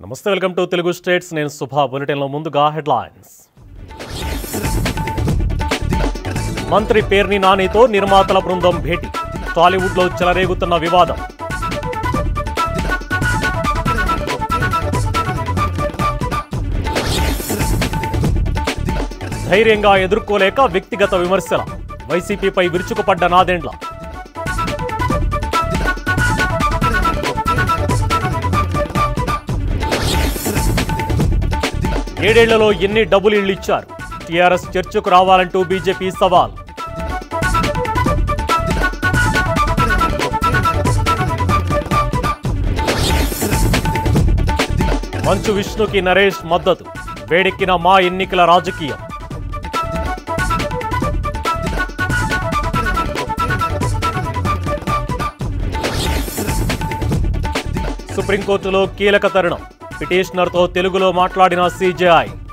నమస్తే welcome to Telugu states నేను సుభా బులెటిన్లో ముందుగా హెడ్లైన్స్ మంత్రి పేర్ని నానితో నిర్మాతల బృందం భేటీ టాలీవుడ్లో చెలరేగుతున్న వివాదం ధైర్యంగా ఎదుర్కోలేక వ్యక్తిగత విమర్శల వైసీపీపై విరుచుకుపడ్డ నాదెండ్ల ఏడేళ్లలో ఎన్ని డబుల్ ఇళ్లు ఇచ్చారు టీఆర్ఎస్ చర్చకు రావాలంటూ బీజేపీ సవాల్ మంచు విష్ణుకి నరేష్ మద్దతు వేడెక్కిన మా ఎన్నికల రాజకీయం సుప్రీంకోర్టులో కీలక తరుణం పిటిషనర్తో తెలుగులో మాట్లాడిన సీజేఐ